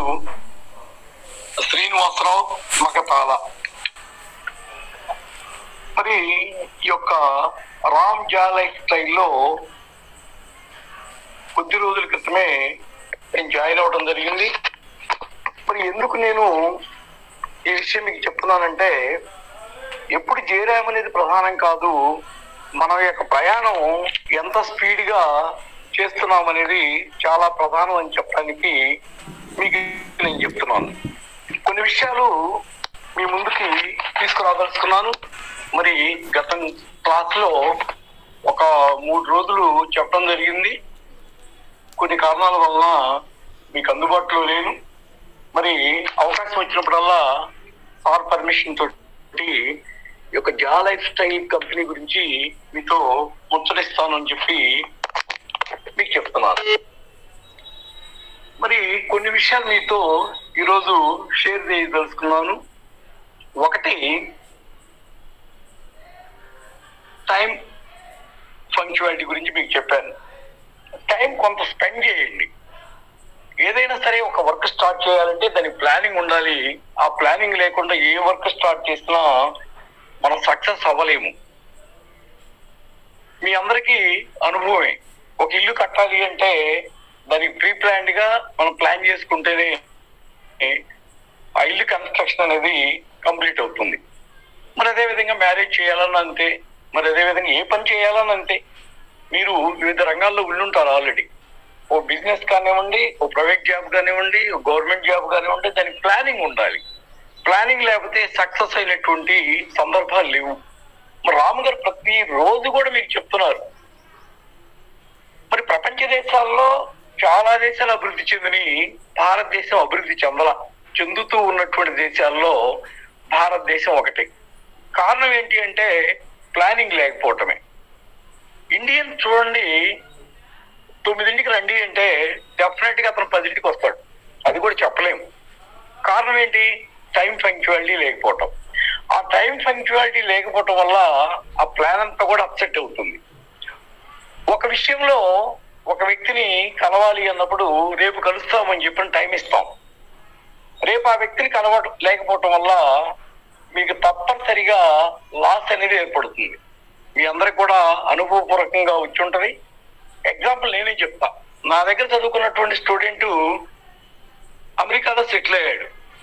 శ్రీనివాసరావు మగతాల మరి ఈ యొక్క రామ్ జాలై స్టైల్లో కొద్ది రోజుల క్రితమే నేను జాయిన్ అవ్వడం జరిగింది మరి ఎందుకు నేను ఈ విషయం మీకు చెప్తున్నానంటే ఎప్పుడు చేరామనేది ప్రధానం కాదు మన యొక్క ప్రయాణం ఎంత స్పీడ్ గా చేస్తున్నాం అనేది చాలా ప్రధానం అని చెప్పడానికి మీకు నేను చెప్తున్నాను కొన్ని విషయాలు మీ ముందుకి తీసుకురాదలుచుకున్నాను మరి గత క్లాస్ లో ఒక మూడు రోజులు చెప్పడం జరిగింది కొన్ని కారణాల వలన మీకు అందుబాటులో లేను మరి అవకాశం వచ్చినప్పుడల్లా సార్ పర్మిషన్ తోటి ఈ యొక్క జా లైఫ్ స్టైల్ కంపెనీ గురించి మీతో ముచ్చటిస్తాను అని చెప్పి మీకు చెప్తున్నాను మరి కొన్ని విషయాలు మీతో ఈరోజు షేర్ చేయదలుచుకున్నాను ఒకటి టైం ఫంక్చువాలిటీ గురించి మీకు చెప్పాను టైం కొంత స్పెండ్ చేయండి ఏదైనా సరే ఒక వర్క్ స్టార్ట్ చేయాలంటే దానికి ప్లానింగ్ ఉండాలి ఆ ప్లానింగ్ లేకుండా ఏ వర్క్ స్టార్ట్ చేసినా మనం సక్సెస్ అవ్వలేము మీ అందరికీ అనుభవమే ఒక ఇల్లు కట్టాలి అంటే దానికి ప్రీ ప్లాన్డ్ గా మనం ప్లాన్ చేసుకుంటేనే ఆ ఇల్లు కన్స్ట్రక్షన్ అనేది కంప్లీట్ అవుతుంది మరి అదే విధంగా మ్యారేజ్ చేయాలని అంతే మరి అదే విధంగా ఏ పని చేయాలని అంతే మీరు వివిధ రంగాల్లో ఉండుంటారు ఆల్రెడీ ఓ బిజినెస్ కానివ్వండి ఓ ప్రైవేట్ జాబ్ కానివ్వండి ఓ గవర్నమెంట్ జాబ్ కానివ్వండి దానికి ప్లానింగ్ ఉండాలి ప్లానింగ్ లేకపోతే సక్సెస్ అయినటువంటి సందర్భాలు లేవు మరి రాము గారు ప్రతి రోజు కూడా మీకు చెప్తున్నారు మరి ప్రపంచ దేశాల్లో చాలా దేశాలు అభివృద్ధి చెందిని భారతదేశం అభివృద్ధి చెందల చెందుతూ ఉన్నటువంటి దేశాల్లో భారతదేశం ఒకటి కారణం ఏంటి అంటే ప్లానింగ్ లేకపోవటమే ఇండియన్ చూడండి తొమ్మిదింటికి రండి అంటే డెఫినెట్ గా అతను పదింటికి వస్తాడు అది కూడా చెప్పలేము కారణం ఏంటి టైం ఫంక్చువాలిటీ లేకపోవటం ఆ టైం ఫంక్చువాలిటీ లేకపోవటం వల్ల ఆ ప్లాన్ అంతా కూడా అప్సెట్ అవుతుంది ఒక విషయంలో ఒక వ్యక్తిని కలవాలి అన్నప్పుడు రేపు కలుస్తామని చెప్పిన టైం ఇస్తాం రేపు ఆ వ్యక్తిని కలవడం లేకపోవటం వల్ల మీకు తప్పనిసరిగా లాస్ అనేది ఏర్పడుతుంది మీ అందరికి కూడా అనుభవపూర్వకంగా వచ్చి ఉంటది ఎగ్జాంపుల్ నేనే చెప్తా నా దగ్గర చదువుకున్నటువంటి స్టూడెంట్ అమెరికాలో సెటిల్ అయ్యాడు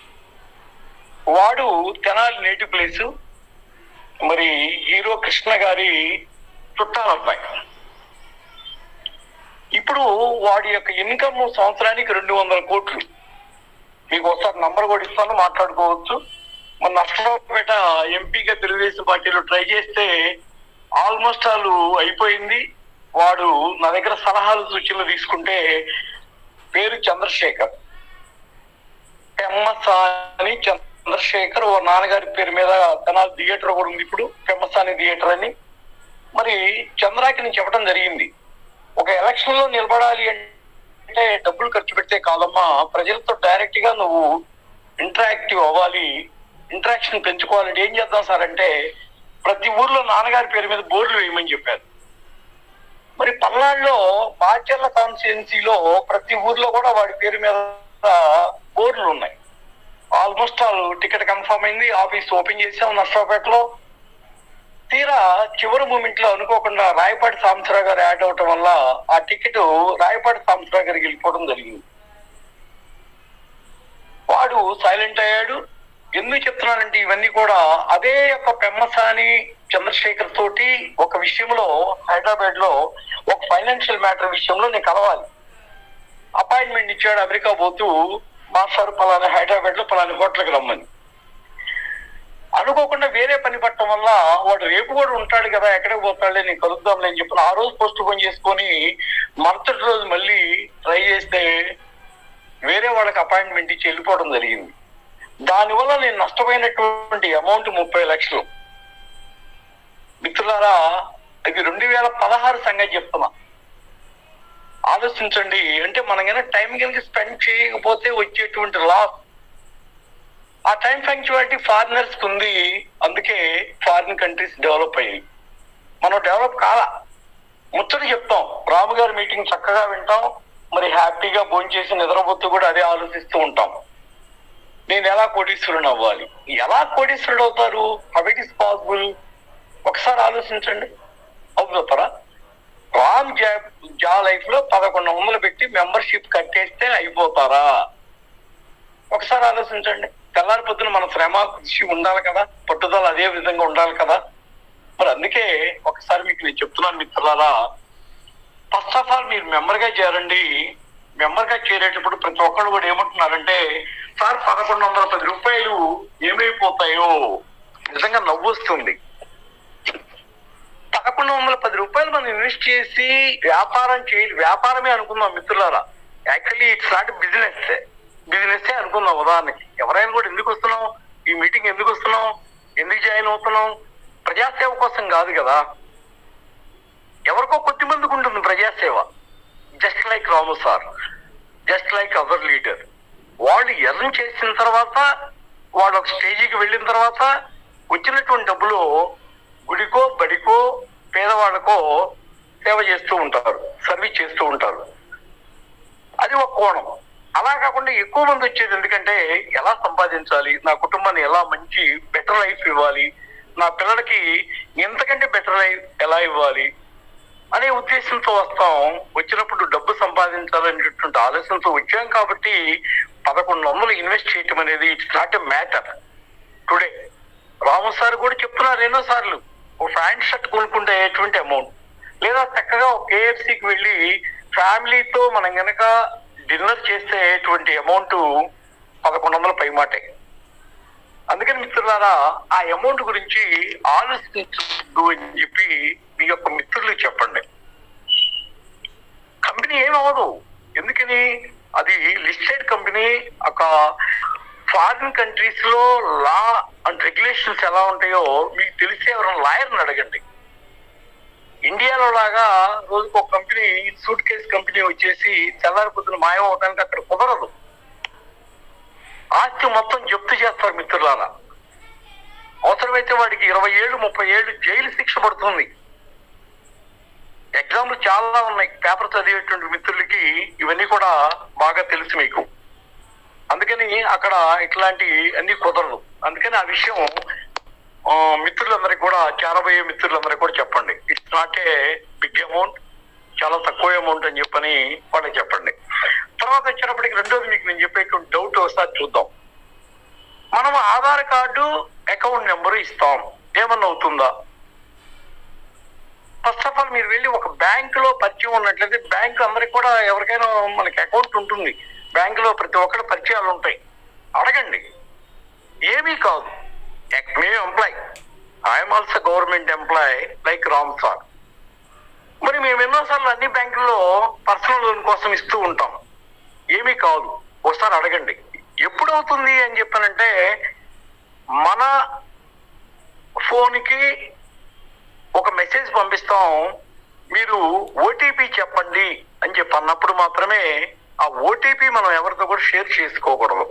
వాడు తెనాలి నేటివ్ ప్లేస్ మరి హీరో కృష్ణ గారి చుట్టాల అబ్బాయి ఇప్పుడు వాడి యొక్క ఇన్కమ్ సంవత్సరానికి రెండు వందల కోట్లు మీకు ఒకసారి నంబర్ కూడా ఇస్తాను మాట్లాడుకోవచ్చు మన నష్టపేట ఎంపీగా తెలుగుదేశం పార్టీలో ట్రై చేస్తే ఆల్మోస్ట్ ఆల్ అయిపోయింది వాడు నా దగ్గర సలహాలు సూచనలు తీసుకుంటే పేరు చంద్రశేఖర్ పెమ్మసాని చంద్రశేఖర్ ఓ నాన్నగారి పేరు మీద తెనాలి థియేటర్ కూడా ఉంది ఇప్పుడు పెమ్మసాని థియేటర్ అని మరి చంద్రాకి నేను చెప్పడం జరిగింది ఒక ఎలక్షన్ లో నిలబడాలి అంటే డబ్బులు ఖర్చు పెడితే కాదమ్మా ప్రజలతో డైరెక్ట్ గా నువ్వు ఇంటరాక్టివ్ అవ్వాలి ఇంటరాక్షన్ పెంచుకోవాలంటే ఏం చేద్దాం సార్ అంటే ప్రతి ఊర్లో నాన్నగారి పేరు మీద బోర్డులు వేయమని చెప్పారు మరి పల్నాడులో బాచర్ల కాన్స్టిట్యున్సీలో ప్రతి ఊర్లో కూడా వాడి పేరు మీద బోర్డులు ఉన్నాయి ఆల్మోస్ట్ ఆల్ టికెట్ కన్ఫర్మ్ అయింది ఆఫీస్ ఓపెన్ చేసాం నర్సరావుపేటలో తీరా చివరి మూమెంట్ లో అనుకోకుండా రాయపాటి సాంబశివరావు గారు యాడ్ అవటం వల్ల ఆ టికెట్ రాయపాటి సాంబశివరావు గారికి వెళ్ళిపోవడం జరిగింది వాడు సైలెంట్ అయ్యాడు ఎందుకు చెప్తున్నానంటే ఇవన్నీ కూడా అదే యొక్క పెమ్మసాని చంద్రశేఖర్ తోటి ఒక విషయంలో హైదరాబాద్ లో ఒక ఫైనాన్షియల్ మ్యాటర్ విషయంలో నేను కలవాలి అపాయింట్మెంట్ ఇచ్చాడు అమెరికా పోతూ మాస్టర్ పలానా హైదరాబాద్ లో పలానా హోటల్కి రమ్మని అనుకోకుండా వేరే పని పట్టడం వల్ల వాడు రేపు కూడా ఉంటాడు కదా ఎక్కడికి పోతాడులే నేను కలుద్దాంలే అని చెప్పి ఆ రోజు పోస్ట్ పోన్ చేసుకొని మరుసటి రోజు మళ్ళీ ట్రై చేస్తే వేరే వాళ్ళకి అపాయింట్మెంట్ ఇచ్చి వెళ్ళిపోవడం జరిగింది దానివల్ల నేను నష్టపోయినటువంటి అమౌంట్ ముప్పై లక్షలు మిత్రులారా ఇది రెండు వేల పదహారు సంగతి చెప్తున్నా ఆలోచించండి అంటే మనం కనుక టైం కనుక స్పెండ్ చేయకపోతే వచ్చేటువంటి లాస్ ఆ టైం ఫంక్చువాలిటీ ఫారినర్స్ ఉంది అందుకే ఫారిన్ కంట్రీస్ డెవలప్ అయ్యాయి మనం డెవలప్ కాలా ముచ్చట చెప్తాం రాము గారి మీటింగ్ చక్కగా వింటాం మరి హ్యాపీగా భోంచేసి నిద్రపోతూ కూడా అదే ఆలోచిస్తూ ఉంటాం నేను ఎలా కోటీశ్వరుని అవ్వాలి ఎలా కోటీశ్వరుడు అవుతారు హౌ ఇట్ ఇస్ పాసిబుల్ ఒకసారి ఆలోచించండి అవుతారా రామ్ జా జా లైఫ్ లో పదకొండు వందలు పెట్టి మెంబర్షిప్ కట్టేస్తే అయిపోతారా ఒకసారి ఆలోచించండి తెల్లారి పొద్దున మన శ్రమ కృషి ఉండాలి కదా పట్టుదల అదే విధంగా ఉండాలి కదా మరి అందుకే ఒకసారి మీకు నేను చెప్తున్నాను మిత్రులారా ఫస్ట్ ఆఫ్ ఆల్ మీరు మెంబర్ గా చేరండి మెంబర్ గా చేరేటప్పుడు ప్రతి ఒక్కరు కూడా ఏమంటున్నారంటే సార్ పదకొండు వందల పది రూపాయలు ఏమైపోతాయో నిజంగా నవ్వు వస్తుంది పదకొండు వందల పది రూపాయలు మనం ఇన్వెస్ట్ చేసి వ్యాపారం చేయాలి వ్యాపారమే అనుకుందాం మిత్రులారా actually it's not business business అనుకుందాం ఉదాహరణకి ఎవరైనా కూడా ఎందుకు వస్తున్నాం ఈ మీటింగ్ ఎందుకు వస్తున్నాం ఎందుకు జాయిన్ అవుతున్నాం ప్రజాసేవ కోసం కాదు కదా ఎవరికో కొద్ది మందికి ఉంటుంది ప్రజాసేవ just like Ramu sir just like other leader వాళ్ళు ఎర్న్ చేసిన తర్వాత వాళ్ళు ఒక స్టేజీకి వెళ్ళిన తర్వాత వచ్చినటువంటి డబ్బులు గుడికో బడికో పేదవాళ్ళకో సేవ చేస్తూ ఉంటారు సర్వీస్ చేస్తూ ఉంటారు అది ఒక కోణం అలా కాకుండా ఎక్కువ మంది వచ్చేది ఎందుకంటే ఎలా సంపాదించాలి నా కుటుంబాన్ని ఎలా మంచి బెటర్ లైఫ్ ఇవ్వాలి నా పిల్లలకి ఎంతకంటే బెటర్ లైఫ్ ఎలా ఇవ్వాలి అనే ఉద్దేశంతో వస్తాం వచ్చినప్పుడు డబ్బు సంపాదించాలనేటువంటి ఆలోచనతో వచ్చాం కాబట్టి పదకొండు వందలు ఇన్వెస్ట్ చేయటం అనేది it's not a matter today Ramu sir కూడా చెప్తున్నారు ఎన్నో సార్లు ఒక ప్యాంట్ షర్ట్ కొనుక్కుంటే అమౌంట్ లేదా చక్కగా ఒక కేఎఫ్సికి వెళ్ళి ఫ్యామిలీతో మనం గనక డిన్నర్ చేసేటువంటి అమౌంట్ పదకొండు వందల పైమాటే అందుకని మిత్రులారా ఆ అమౌంట్ గురించి ఆలోచించద్దు అని చెప్పి మీ యొక్క మిత్రులకు చెప్పండి కంపెనీ ఏమవ్వదు ఎందుకని అది లిస్టెడ్ కంపెనీ ఒక ఫారిన్ కంట్రీస్ లో లా అండ్ రెగ్యులేషన్స్ ఎలా ఉంటాయో మీకు తెలిసే ఎవరైనా లాయర్ని అడగండి ఇండియాలో లాగా రోజుకు ఒక కంపెనీ సూట్ కేస్ కంపెనీ వచ్చేసి తెల్లారి పొద్దున మాయం అవడానికి అక్కడ కుదరదు ఆస్తి మొత్తం జప్తు చేస్తారు మిత్రులారా అవసరమైతే వాడికి ఇరవై ఏళ్ళు ముప్పై ఏళ్ళు జైలు శిక్ష పడుతుంది ఎగ్జామ్లు చాలా ఉన్నాయి పేపర్ చదివేటువంటి మిత్రులకి ఇవన్నీ కూడా బాగా తెలుసు మీకు అందుకని అక్కడ ఇట్లాంటి అన్ని కుదరదు అందుకని ఆ విషయం ఆ, మిత్రులందరికీ కూడా చేరబోయే మిత్రులందరికీ కూడా చెప్పండి it's not a big amount చాలా తక్కువ అమౌంట్ అని చెప్పని వాళ్ళకి చెప్పండి తర్వాత వచ్చినప్పటికి రెండోది మీకు నేను చెప్పేటువంటి డౌట్ ఒకసారి చూద్దాం మనం ఆధార్ కార్డు అకౌంట్ నెంబర్ ఇస్తాం ఏమన్నా అవుతుందా ఫస్ట్ ఆఫ్ ఆల్ మీరు వెళ్ళి ఒక బ్యాంక్ లో పరిచయం ఉన్నట్లయితే బ్యాంక్ అందరికి కూడా ఎవరికైనా మనకి అకౌంట్ ఉంటుంది బ్యాంక్ లో ప్రతి ఒక్కరి పరిచయాలు ఉంటాయి అడగండి ఏమీ కాదు మేము employee I'm also government employee like Ram sir మరి మేము ఎన్నోసార్లు అన్ని బ్యాంకుల్లో పర్సనల్ లోన్ కోసం ఇస్తూ ఉంటాం ఏమీ కాదు ఒకసారి అడగండి ఎప్పుడు అవుతుంది అని చెప్పానంటే మన ఫోన్కి ఒక మెసేజ్ పంపిస్తాం మీరు ఓటీపీ చెప్పండి అని చెప్పి అన్నప్పుడు మాత్రమే ఆ ఓటీపీ మనం ఎవరితో కూడా షేర్ చేసుకోకూడదు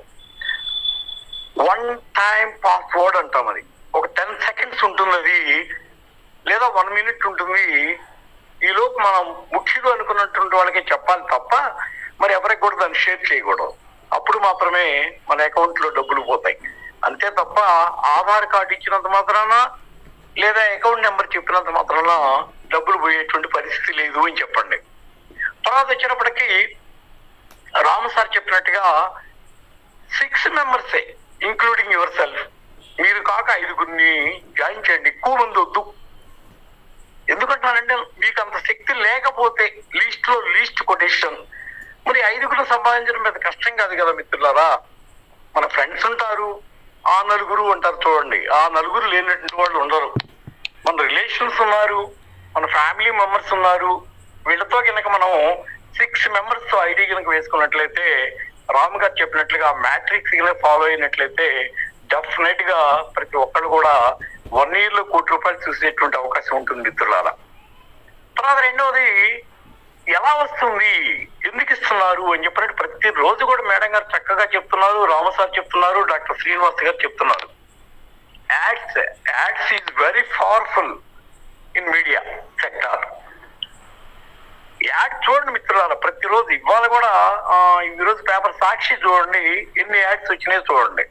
వన్ టైం పాస్వర్డ్ అంటాం అది ఒక టెన్ సెకండ్స్ ఉంటుంది అది లేదా వన్ మినిట్ ఉంటుంది ఈ లోపు మనం ముఖ్యులు అనుకున్నటువంటి వాళ్ళకి చెప్పాలి తప్ప మరి ఎవరికి కూడా దాన్ని షేర్ చేయకూడదు అప్పుడు మాత్రమే మన అకౌంట్ లో డబ్బులు పోతాయి అంతే తప్ప ఆధార్ కార్డు ఇచ్చినంత మాత్రాన లేదా అకౌంట్ నెంబర్ చెప్పినంత మాత్రాన డబ్బులు పోయేటువంటి పరిస్థితి లేదు అని చెప్పండి తర్వాత వచ్చినప్పటికీ రాము సార్ చెప్పినట్టుగా సిక్స్ మెంబర్సే ఇంక్లూడింగ్ యువర్ సెల్ఫ్ మీరు కాక ఐదుగురిని జాయిన్ చేయండి ఎక్కువ మంది వద్దు ఎందుకంటానంటే మీకు అంత శక్తి లేకపోతే లీస్ట్ లో లీస్ట్ కొటేషన్ మరి ఐదుగురు సంపాదించడం పెద్ద కష్టం కాదు కదా మిత్రులారా మన ఫ్రెండ్స్ ఉంటారు ఆ నలుగురు ఉంటారు చూడండి ఆ నలుగురు లేనటువంటి వాళ్ళు ఉండరు మన రిలేషన్స్ ఉన్నారు మన ఫ్యామిలీ మెంబర్స్ ఉన్నారు వీళ్ళతో కనుక మనం సిక్స్ మెంబర్స్ ఐడి కనుక వేసుకున్నట్లయితే రామ్ గారు చెప్పినట్లుగా మ్యాట్రిక్స్ కనుక ఫాలో అయినట్లయితే డెఫినెట్ గా ప్రతి ఒక్కరు కూడా వన్ ఇయర్ లో కోటి రూపాయలు చూసేటువంటి అవకాశం ఉంటుంది మిత్రులారా తర్వాత రెండవది ఎలా వస్తుంది ఎందుకు ఇస్తున్నారు అని చెప్పినట్టు ప్రతి రోజు కూడా మేడం గారు చక్కగా చెప్తున్నారు రామసార్ చెప్తున్నారు డాక్టర్ శ్రీనివాస్ గారు చెప్తున్నారు ads ads is very powerful in media sector ad చూడండి మిత్రులారా ప్రతిరోజు ఇవాళ కూడా ఆ, ఈ రోజు పేపర్ సాక్షి చూడండి ఎన్ని యాడ్స్ వచ్చినాయో చూడండి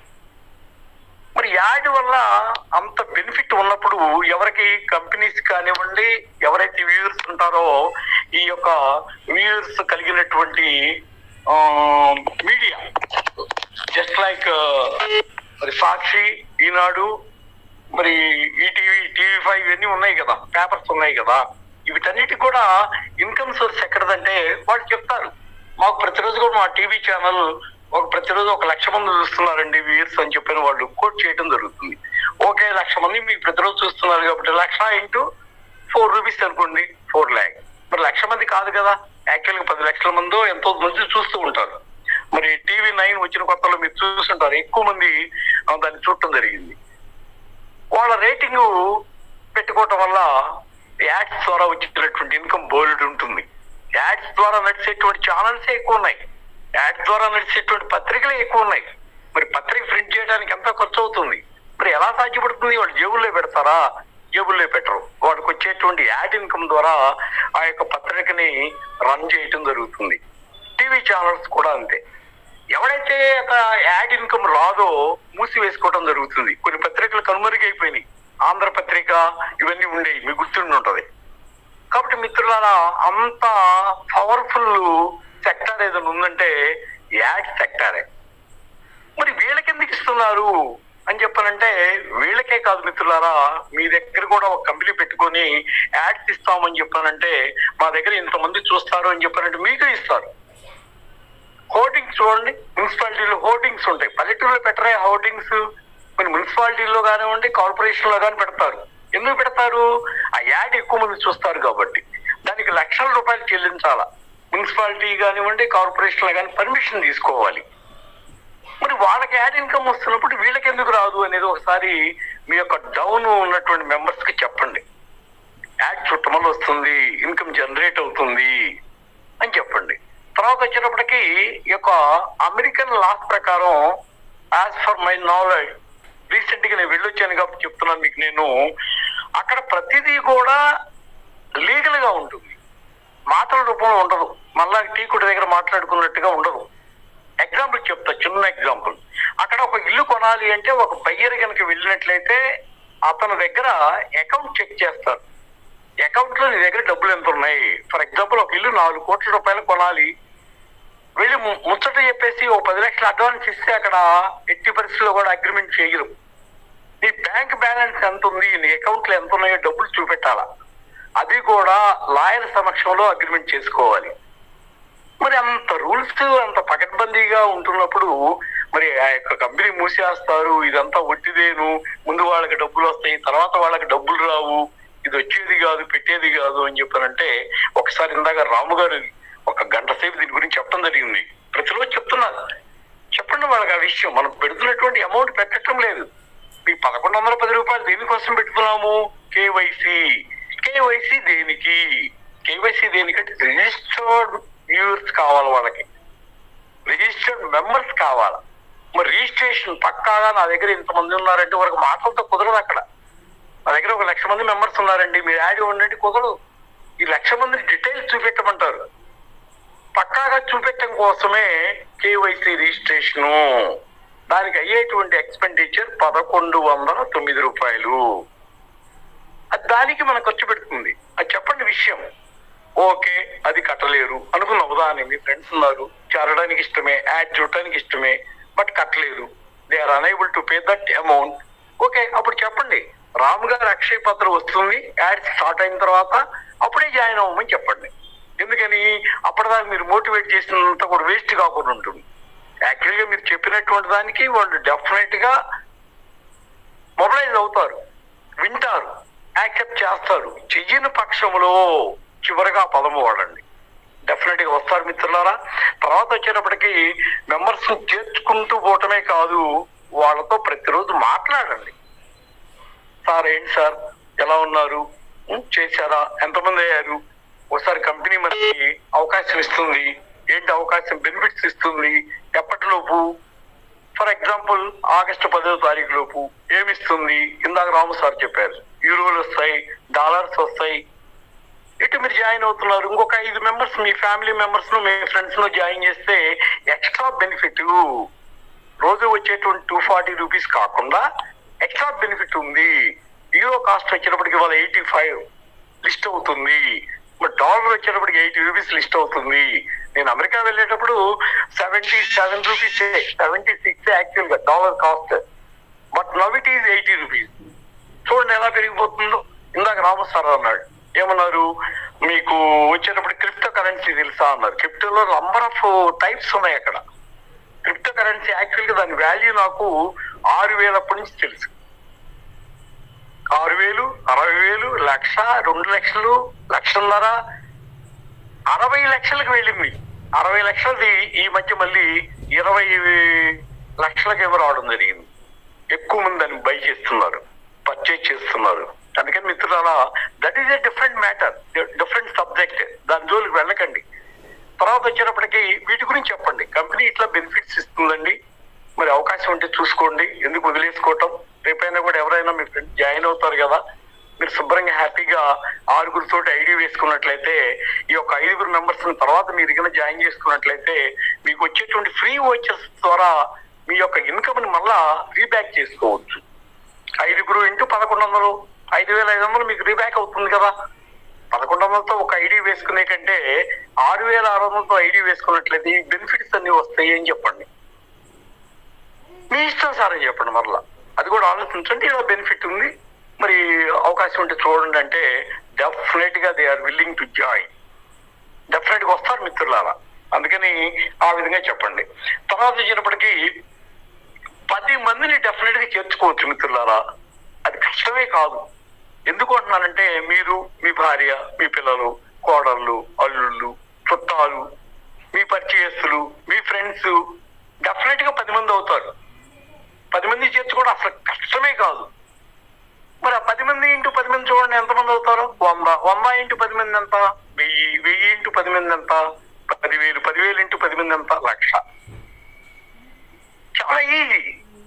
మరి యాడ్ వల్ల అంత బెనిఫిట్ ఉన్నప్పుడు ఎవరికి కంపెనీస్ కానివ్వండి ఎవరైతే వ్యూవర్స్ ఉంటారో ఈ యొక్క వ్యూవర్స్ కలిగినటువంటి మీడియా జస్ట్ లైక్ మరి సాక్షి ఈనాడు మరి ఈటీవీ టీవీ ఫైవ్ ఇవన్నీ ఉన్నాయి కదా పేపర్స్ ఉన్నాయి కదా వీటన్నిటికి కూడా ఇన్కమ్ సోర్స్ ఎక్కడదంటే వాళ్ళు చెప్తారు మాకు ప్రతిరోజు కూడా మా టీవీ ఛానల్ ఒక ప్రతిరోజు ఒక లక్ష మంది చూస్తున్నారండి వ్యూయర్స్ అని చెప్పిన వాళ్ళు కోట్ చేయడం జరుగుతుంది ఓకే లక్ష మంది మీకు ప్రతిరోజు చూస్తున్నారు కాబట్టి లక్ష ఇంటూ ఫోర్ రూపీస్ అనుకోండి ఫోర్ ల్యాక్ మరి లక్ష మంది కాదు కదా యాక్చువల్గా పది లక్షల మందో ఎంతో మంది చూస్తూ ఉంటారు మరి టీవీ నైన్ వచ్చిన కొత్తలో మీరు చూస్తుంటారు ఎక్కువ మంది ఆ, దాన్ని చూడటం జరిగింది వాళ్ళ రేటింగ్ పెట్టుకోవటం వల్ల యాడ్స్ ద్వారా వచ్చేటటువంటి ఇన్కమ్ బోల్డ్ ఉంటుంది యాడ్స్ ద్వారా నడిచేటువంటి ఛానల్స్ ఎక్కువ ఉన్నాయి యాడ్స్ ద్వారా నడిచేటువంటి పత్రికలే ఎక్కువ ఉన్నాయి మరి పత్రిక ప్రింట్ చేయడానికి ఎంత ఖర్చు అవుతుంది మరి ఎలా సాధ్యపడుతుంది వాళ్ళు జేబుల్లో పెడతారా జేబుల్లో పెట్టరు వాళ్ళకి వచ్చేటువంటి యాడ్ ఇన్కమ్ ద్వారా ఆ యొక్క పత్రికని రన్ చేయటం జరుగుతుంది టీవీ ఛానల్స్ కూడా అంతే ఎవడైతే ఒక యాడ్ ఇన్కమ్ రాదో మూసివేసుకోవడం జరుగుతుంది కొన్ని పత్రికలు కనుమరుగైపోయినాయి ఆంధ్ర పత్రిక ఇవన్నీ ఉండేవి మీకు గుర్తుండి ఉంటది కాబట్టి మిత్రులారా అంత పవర్ఫుల్ సెక్టర్ ఏదైనా ఉందంటే యాడ్ సెక్టారే మరి వీళ్ళకి ఎందుకు ఇస్తున్నారు అని చెప్పానంటే వీళ్ళకే కాదు మిత్రులారా మీ దగ్గర కూడా ఒక కంపెనీ పెట్టుకొని యాడ్స్ ఇస్తామని చెప్పానంటే మా దగ్గర ఇంతమంది చూస్తారు అని చెప్పానంటే మీకు ఇస్తారు హోర్డింగ్స్ చూడండి మున్సిపాలిటీలో హోర్డింగ్స్ ఉంటాయి పల్లెటూరులో పెట్టరే హోర్డింగ్స్ కొన్ని మున్సిపాలిటీల్లో కానివ్వండి కార్పొరేషన్ లో కానీ పెడతారు ఎందుకు పెడతారు ఆ యాడ్ ఎక్కువ మంది చూస్తారు కాబట్టి దానికి లక్షల రూపాయలు చెల్లించాలా మున్సిపాలిటీ కానివ్వండి కార్పొరేషన్ లో కానీ పర్మిషన్ తీసుకోవాలి మరి వాళ్ళకి యాడ్ ఇన్కమ్ వస్తున్నప్పుడు వీళ్ళకి ఎందుకు రాదు అనేది ఒకసారి మీ యొక్క డౌన్ ఉన్నటువంటి మెంబర్స్ కి చెప్పండి యాడ్ చుట్టమని వస్తుంది ఇన్కమ్ జనరేట్ అవుతుంది అని చెప్పండి తర్వాత వచ్చేటప్పటికి ఈ యొక్క అమెరికన్ లాస్ ప్రకారం as per my knowledge recent గా నేను వెళ్ళొచ్చాను కాబట్టి చెప్తున్నాను మీకు నేను అక్కడ ప్రతిదీ కూడా లీగల్ గా ఉంటుంది మాటల రూపంలో ఉండదు మళ్ళా టీ కొట్టు దగ్గర మాట్లాడుకున్నట్టుగా ఉండదు ఎగ్జాంపుల్ చెప్తా చిన్న ఎగ్జాంపుల్ అక్కడ ఒక ఇల్లు కొనాలి అంటే ఒక బయ్యర్ కనుక వెళ్ళినట్లయితే అతని దగ్గర అకౌంట్ చెక్ చేస్తారు అకౌంట్ లో నీ దగ్గర డబ్బులు ఎంత ఉన్నాయి ఫర్ ఎగ్జాంపుల్ ఒక ఇల్లు నాలుగు కోట్ల రూపాయలు కొనాలి వెళ్ళి ము- ముచ్చట చెప్పేసి ఓ పది లక్షలు అడ్వాన్స్ ఇస్తే అక్కడ ఎట్టి పరిస్థితుల్లో కూడా అగ్రిమెంట్ చేయరు నీ బ్యాంక్ బ్యాలెన్స్ ఎంత ఉంది నీ అకౌంట్ లో ఎంత ఉన్నాయో డబ్బులు చూపెట్టాలా అది కూడా లాయర్ సమక్షంలో అగ్రిమెంట్ చేసుకోవాలి మరి అంత రూల్స్ అంత పకడ్బందీగా ఉంటున్నప్పుడు మరి ఆ యొక్క కంపెనీ మూసేస్తారు ఇదంతా ఒట్టిదేను ముందు వాళ్ళకి డబ్బులు వస్తాయి తర్వాత వాళ్ళకి డబ్బులు రావు ఇది వచ్చేది కాదు పెట్టేది కాదు అని చెప్పారంటే ఒకసారి ఇందాక రాము గారు ఒక గంట సేపు దీని గురించి చెప్పడం జరిగింది ప్రతిరోజు చెప్తున్నారు చెప్పండి వాళ్ళకి ఆ విషయం మనం పెడుతున్నటువంటి అమౌంట్ పెట్టడం లేదు మీ పదకొండు వందల పది రూపాయలు దేనికోసం పెడుతున్నాము కేవైసీ కేవైసీ దేనికి కేవైసీ దేనికంటే రిజిస్టర్డ్ వ్యూవర్స్ కావాలి వాళ్ళకి రిజిస్టర్డ్ మెంబర్స్ కావాలి మరి రిజిస్ట్రేషన్ పక్కాగా నా దగ్గర ఇంతమంది ఉన్నారంటే వాళ్ళకి మాటలతో కుదరదు అక్కడ నా దగ్గర ఒక లక్ష మంది మెంబర్స్ ఉన్నారండి మీరు యాడ్ ఉండండి కుదరదు ఈ లక్ష మందిని డీటెయిల్స్ చూపెట్టమంటారు పక్కాగా చూపెట్టడం కోసమే కేవైసీ రిజిస్ట్రేషను దానికి అయ్యేటువంటి ఎక్స్పెండిచర్ పదకొండు వందల తొమ్మిది రూపాయలు అది దానికి మనం ఖర్చు పెడుతుంది అది చెప్పండి విషయం ఓకే అది కట్టలేరు అనుకున్న ఉదాహరణ మీ ఫ్రెండ్స్ ఉన్నారు చేరడానికి ఇష్టమే యాడ్ చూడటానికి ఇష్టమే బట్ కట్టలేరు they are unable to pay that amount okay అప్పుడు చెప్పండి రామ్ గారు అక్షయ పత్ర వస్తుంది యాడ్ స్టార్ట్ అయిన తర్వాత అప్పుడే జాయిన్ అవ్వమని చెప్పండి ఎందుకని అప్పటిదాకా మీరు మోటివేట్ చేసినంత కూడా వేస్ట్ కాకుండా ఉంటుంది యాక్చువల్గా మీరు చెప్పినటువంటి దానికి వాళ్ళు డెఫినెట్ గా మొబిలైజ్ అవుతారు వింటారు యాక్సెప్ట్ చేస్తారు చెయ్యని పక్షంలో చివరిగా ఆ పదము వాడండి డెఫినెట్ గా వస్తారు మిత్రులారా తర్వాత వచ్చేటప్పటికి మెంబర్స్ చేర్చుకుంటూ పోవటమే కాదు వాళ్ళతో ప్రతిరోజు మాట్లాడండి సార్ ఏంటి సార్ ఎలా ఉన్నారు ఉం, చేశారా ఎంతమంది అయ్యారు ఒకసారి కంపెనీ మనకి అవకాశం ఇస్తుంది ఏంటి అవకాశం బెనిఫిట్స్ ఇస్తుంది ఎప్పటిలోపు ఫర్ ఎగ్జాంపుల్ ఆగస్టు పదో తారీఖు లోపు ఏమిస్తుంది ఇందాక రాము సార్ చెప్పారు యూరోలు వస్తాయి డాలర్స్ వస్తాయి ఇటు మీరు జాయిన్ అవుతున్నారు ఇంకొక ఐదు మెంబర్స్ మీ ఫ్యామిలీ మెంబర్స్ ను మీ ఫ్రెండ్స్ ను జాయిన్ చేస్తే ఎక్స్ట్రా బెనిఫిట్ రోజు వచ్చేటువంటి టూ ఫార్టీ రూపీస్ కాకుండా ఎక్స్ట్రా బెనిఫిట్ ఉంది యూరో కాస్ట్ వచ్చేటప్పటికి వాళ్ళ ఎయిటీ ఫైవ్ లిస్ట్ అవుతుంది మరి డాలర్ వచ్చేటప్పటికి ఎయిటీ రూపీస్ లిస్ట్ అవుతుంది నేను అమెరికా వెళ్ళేటప్పుడు seventy seven rupees seventy six actual గా dollar cost but now it is eighty rupees చూడండి ఎలా పెరిగిపోతుందో ఇందాక రామసార్ అన్నాడు ఏమన్నారు మీకు వచ్చేటప్పుడు క్రిప్టో కరెన్సీ తెలుసా అన్నారు క్రిప్టోలో నంబర్ ఆఫ్ టైప్స్ ఉన్నాయి అక్కడ క్రిప్టో కరెన్సీ యాక్చువల్ గా దాని వాల్యూ నాకు ఆరు వేలప్పటి నుంచి తెలుసు ఆరు వేలు అరవై వేలు లక్ష రెండు లక్షలు లక్షన్నర అరవై లక్షలకు వెళ్ళింది అరవై లక్షలది ఈ మధ్య మళ్ళీ ఇరవై లక్షలకు ఏమో రావడం జరిగింది ఎక్కువ మంది దాన్ని బై చేస్తున్నారు పర్చేజ్ చేస్తున్నారు అందుకని మిత్రులారా that is a different matter different subject దాని జోలికి వెళ్ళకండి తర్వాత వచ్చేటప్పటికి వీటి గురించి చెప్పండి కంపెనీ ఇట్లా బెనిఫిట్స్ ఇస్తుందండి మరి అవకాశం ఉంటే చూసుకోండి ఎందుకు వదిలేసుకోవటం రేపైనా కూడా ఎవరైనా మీ ఫ్రెండ్ జాయిన్ అవుతారు కదా మీరు శుభ్రంగా హ్యాపీగా ఆరుగురితో ఐడి వేసుకున్నట్లయితే ఈ యొక్క ఐదుగురు మెంబర్స్ తర్వాత మీరు కనుక జాయిన్ చేసుకున్నట్లయితే మీకు వచ్చేటువంటి ఫ్రీ వచ్చర్స్ ద్వారా మీ యొక్క ఇన్కమ్ ని మళ్ళా రీబ్యాక్ చేసుకోవచ్చు ఐదుగురు ఇంటూ పదకొండు వందలు ఐదు వేల ఐదు వందలు మీకు రీబ్యాక్ అవుతుంది కదా పదకొండు వందలతో ఒక ఐడి వేసుకునే కంటే ఆరు వేల ఆరు వందలతో ఐడి వేసుకున్నట్లయితే ఈ బెనిఫిట్స్ అన్ని వస్తాయి అని చెప్పండి మీ ఇష్టం సార్ అని చెప్పండి మరలా అది కూడా ఆలోచించండి ఇలా బెనిఫిట్ ఉంది మరి అవకాశం ఉంటే చూడండి అంటే డెఫినెట్ గా they are willing to join definite గా వస్తారు మిత్రులారా అందుకని ఆ విధంగా చెప్పండి తర్వాత వచ్చినప్పటికీ పది మందిని డెఫినెట్ గా చేర్చుకోవచ్చు మిత్రులారా అది కష్టమే కాదు ఎందుకు అంటున్నానంటే మీరు మీ భార్య మీ పిల్లలు కోడళ్ళు అల్లుళ్ళు చుట్టాలు మీ పరిచయస్తులు మీ ఫ్రెండ్స్ డెఫినెట్ గా పది మంది అవుతారు పది మంది చేర్చుకోవడం అసలు కష్టమే కాదు మరి ఆ పది మంది ఇంటూ పది మంది చూడండి ఎంతమంది అవుతారు వంద వంద ఇంటూ పది మంది ఎంత వెయ్యి వెయ్యి ఇంటూ పది మంది ఎంత పదివేలు పదివేలు ఇంటూ పది మంది ఎంత లక్ష చాలా ఈజీ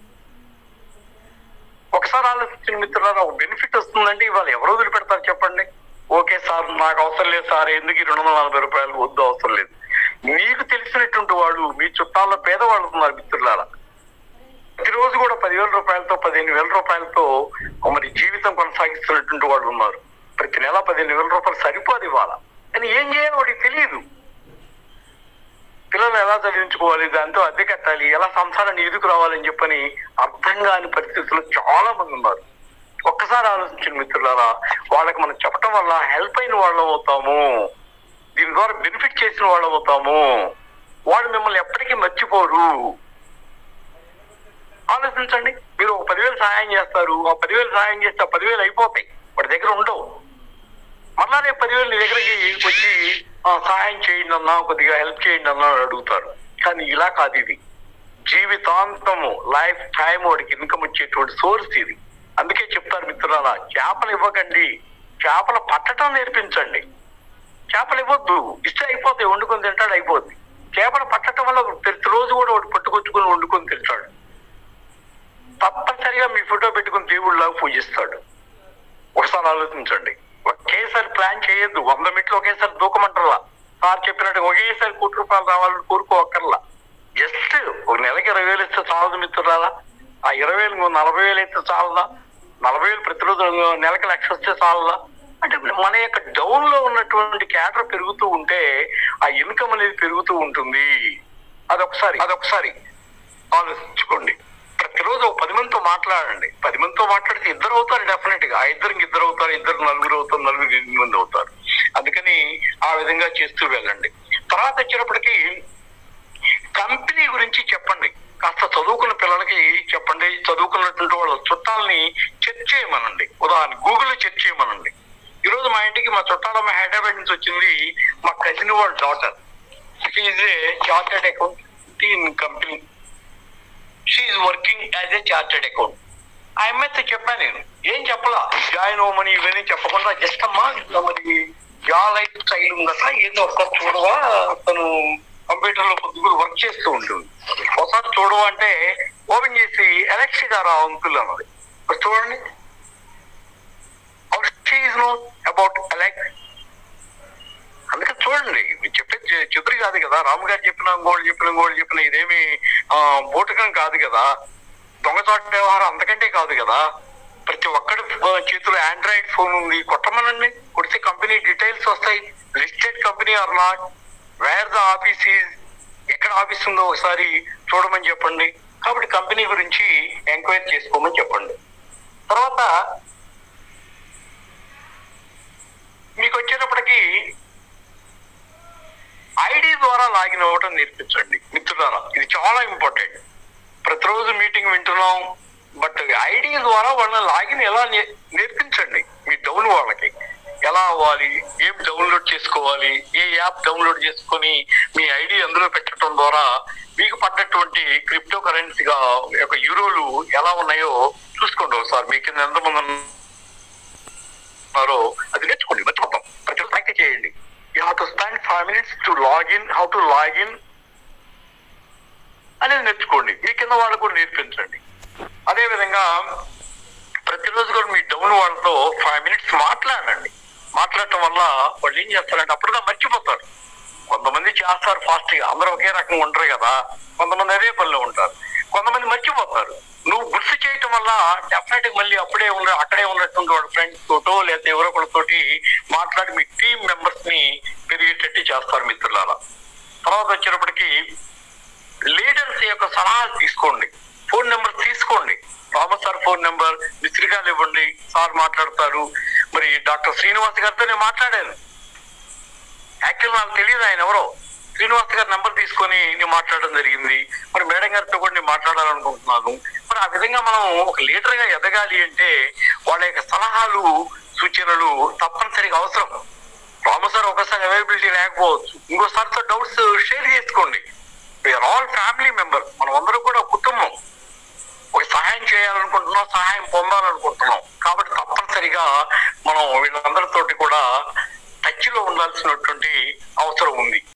ఒకసారి ఆలోచించిన మిత్రులారా ఒక బెనిఫిట్ వస్తుందంటే ఇవాళ ఎవరు వదిలిపెడతారు చెప్పండి ఓకే సార్ నాకు అవసరం లేదు సార్ ఎందుకు ఈ రెండు వందల నలభై రూపాయలు వద్దు అవసరం లేదు మీకు తెలిసినటువంటి వాళ్ళు మీ చుట్టాల్లో పేదవాళ్ళు ఉన్నారు మిత్రులారా ప్రతిరోజు కూడా పదివేల రూపాయలతో పదిహేను వేల రూపాయలతో మరి జీవితం కొనసాగిస్తున్నటువంటి వాళ్ళు ఉన్నారు ప్రతి నెల పదిహేను వేల రూపాయలు సరిపోదు ఇవాళ కానీ ఏం చేయాలో వాడికి తెలియదు పిల్లలు ఎలా చదివించుకోవాలి దాంతో అద్దె కట్టాలి ఎలా సంసారాన్ని ఎదుకు రావాలని చెప్పని అర్థం కాని పరిస్థితుల్లో చాలా మంది ఉన్నారు ఒక్కసారి ఆలోచించిన మిత్రులారా వాళ్ళకి మనం చెప్పడం వల్ల హెల్ప్ అయిన వాళ్ళం అవుతాము దీని ద్వారా బెనిఫిట్ చేసిన వాళ్ళం అవుతాము వాళ్ళు మిమ్మల్ని ఎప్పటికీ మర్చిపోరు ఆలోచించండి మీరు ఒక పదివేలు సహాయం చేస్తారు ఆ పదివేలు సహాయం చేస్తే ఆ పదివేలు అయిపోతాయి వాడి దగ్గర ఉండవు మళ్ళా రేపు పదివేలు నీ దగ్గరికి వచ్చి "ఆ, సహాయం చేయండి అన్నా కొద్దిగా హెల్ప్ చేయండి అన్నా అని అడుగుతారు కానీ ఇలా కాదు ఇది జీవితాంతము లైఫ్ టైం వాడికి ఇన్కమ్ వచ్చేటువంటి సోర్స్ ఇది అందుకే చెప్తారు మిత్రులారా చేపలు ఇవ్వకండి చేపలు పట్టడం నేర్పించండి చేపలు ఇవ్వద్దు ఇస్తే అయిపోతాయి వండుకొని తింటాడు అయిపోద్ది చేపలు పట్టడం వల్ల ప్రతిరోజు కూడా వాడు పట్టుకొచ్చుకొని వండుకొని తింటాడు తప్పనిసరిగా మీ ఫోటో పెట్టుకుని దేవుళ్ళలాగా పూజిస్తాడు ఒకసారి ఆలోచించండి ఒకేసారి ప్లాన్ చేయొద్దు వంద మెట్లు ఒకేసారి దూకమంటారా సార్ చెప్పినట్టు ఒకేసారి కోటి రూపాయలు రావాలని కోరుకోవక్కర్లా జస్ట్ ఒక నెలకి ఇరవై వేలు ఇస్తే చాలదు మిత్రురాలా ఆ ఇరవై వేలు ఇంకో నలభై వేలు ఇస్తే చాలదా నలభై వేలు ప్రతిరోజు నెలకి లక్ష వస్తే చాలదా అంటే మన యొక్క డౌన్ లో ఉన్నటువంటి క్యాడర్ పెరుగుతూ ఉంటే ఆ ఇన్కమ్ అనేది పెరుగుతూ ఉంటుంది అదొకసారి అదొకసారి ఆలోచించుకోండి ప్రతిరోజు ఒక పది మందితో మాట్లాడండి పది మందితో మాట్లాడితే ఇద్దరు అవుతారు డెఫినెట్ గా ఆ ఇద్దరికి ఇద్దరు అవుతారు ఇద్దరు నలుగురు అవుతారు నలుగురు ఎనిమిది మంది అవుతారు అందుకని ఆ విధంగా చేస్తూ వెళ్ళండి తర్వాత వచ్చేటప్పటికి కంపెనీ గురించి చెప్పండి కాస్త చదువుకున్న పిల్లలకి చెప్పండి చదువుకున్నటువంటి వాళ్ళ చుట్టాలని చెక్ చేయమనండి ఉదాహరణ గూగుల్లో చెక్ చేయమనండి ఈరోజు మా ఇంటికి మా చుట్టాలమ్మ హైదరాబాద్ నుంచి వచ్చింది మా కజిన్ వాళ్ళ daughter is a chartered account in company she is working as a chartered account ఆ అమ్మాయితో చెప్పాను నేను ఏం చెప్పలా జాయిన్ అవ్వమని ఇవన్నీ చెప్పకుండా జస్ట్ అమ్మా ఇట్లా మరి జా లైఫ్ స్టైల్ ఉందట ఏందో ఒకసారి చూడవా తను కంప్యూటర్ లో కొద్దిగా వర్క్ చేస్తూ ఉంటుంది ఒకసారి చూడవా అంటే ఓపెన్ చేసి ఎలక్ట్రీ గారు అంకుల్ అన్నది మరి చూడండి షీఈ్ నో అబౌట్ ఎలక్ట్ చూడండి మీరు చెప్పేది చె- చెదురు కాదు కదా రాము గారు చెప్పిన ఇంకోళ్ళు చెప్పిన ఇంకోళ్ళు చెప్పిన ఇదేమి ఆ, బూటకం కాదు కదా దొంగచాటు వ్యవహారం అంతకంటే కాదు కదా ప్రతి ఒక్కడి ఆ, చేతిలో ఆండ్రాయిడ్ ఫోన్ ఉంది కొట్టమనండి కొడితే కంపెనీ డీటెయిల్స్ వస్తాయి listed company or not where the office is ఎక్కడ ఆఫీస్ ఉందో ఒకసారి చూడమని చెప్పండి కాబట్టి కంపెనీ గురించి ఎంక్వైరీ చేసుకోమని చెప్పండి తర్వాత మీకు వచ్చేటప్పటికి ఐడి ద్వారా లాగిన్ అవ్వటం నేర్పించండి మిత్రులారా ఇది చాలా ఇంపార్టెంట్ ప్రతిరోజు మీటింగ్ వింటున్నాం బట్ ఐడి ద్వారా వాళ్ళని లాగిన్ ఎలా నే- నేర్పించండి మీ డౌన్ వాళ్ళకి ఎలా అవ్వాలి ఏం డౌన్లోడ్ చేసుకోవాలి ఏ యాప్ డౌన్లోడ్ చేసుకొని మీ ఐడి అందులో పెట్టడం ద్వారా మీకు పడ్డటువంటి క్రిప్టో కరెన్సీగా యొక్క యూరోలు ఎలా ఉన్నాయో చూసుకోండి ఒకసారి మీ కింద ఎంతమంది ఉన్నారో అది నేర్చుకోండి మర్చిపోతాం ప్రతి ప్రాక్టీస్ చేయండి you have to spend five minutes to login how to login అనేది నేర్చుకోండి మీ కింద వాళ్ళకు కూడా నేర్పించండి అదే విధంగా ప్రతిరోజు కూడా మీ డౌన్ వాళ్ళతో ఫైవ్ మినిట్స్ మాట్లాడండి మాట్లాడటం వల్ల వాళ్ళు ఏం చేస్తారంటే అప్పుడుగా మర్చిపోతారు కొంతమంది చేస్తారు ఫాస్ట్ గా అందరూ ఒకే రకంగా ఉండరు కదా కొంతమంది అదే పనిలో ఉంటారు కొంతమంది మర్చిపోతారు నువ్వు గుర్తు చేయటం వల్ల డెఫినెట్ మళ్ళీ అప్పుడే ఉన్న అక్కడే ఉన్నటువంటి వాళ్ళ ఫ్రెండ్స్ తోటో లేదా ఎవరో ఒకరితోటి మాట్లాడి మీ టీం మెంబర్స్ ని పెరిగేటట్టు చేస్తారు మిత్రులారా తర్వాత వచ్చేటప్పటికి లీడర్స్ యొక్క సలహాలు తీసుకోండి ఫోన్ నెంబర్ తీసుకోండి థామస్ సార్ ఫోన్ నెంబర్ మిస్త్రికాలు ఇవ్వండి సార్ మాట్లాడతారు మరి డాక్టర్ శ్రీనివాస్ గారితో నేను మాట్లాడాను యాక్చువల్ నాకు తెలియదు ఆయన ఎవరో శ్రీనివాస్ గారి నెంబర్ తీసుకొని నేను మాట్లాడడం జరిగింది మరి మేడం గారితో కూడా నేను మాట్లాడాలనుకుంటున్నాను మరి ఆ విధంగా మనం ఒక లీడర్ గా ఎదగాలి అంటే వాళ్ళ యొక్క సలహాలు సూచనలు తప్పనిసరిగా అవసరం రాము సార్ ఒకసారి అవైలబిలిటీ లేకపోవచ్చు ఇంకోసారితో డౌట్స్ షేర్ చేసుకోండి వీఆర్ ఆల్ ఫ్యామిలీ మెంబర్ మనం అందరూ కూడా కుటుంబం ఒక సహాయం చేయాలనుకుంటున్నాం సహాయం పొందాలనుకుంటున్నాం కాబట్టి తప్పనిసరిగా మనం వీళ్ళందరితోటి కూడా టచ్ లో ఉండాల్సినటువంటి అవసరం ఉంది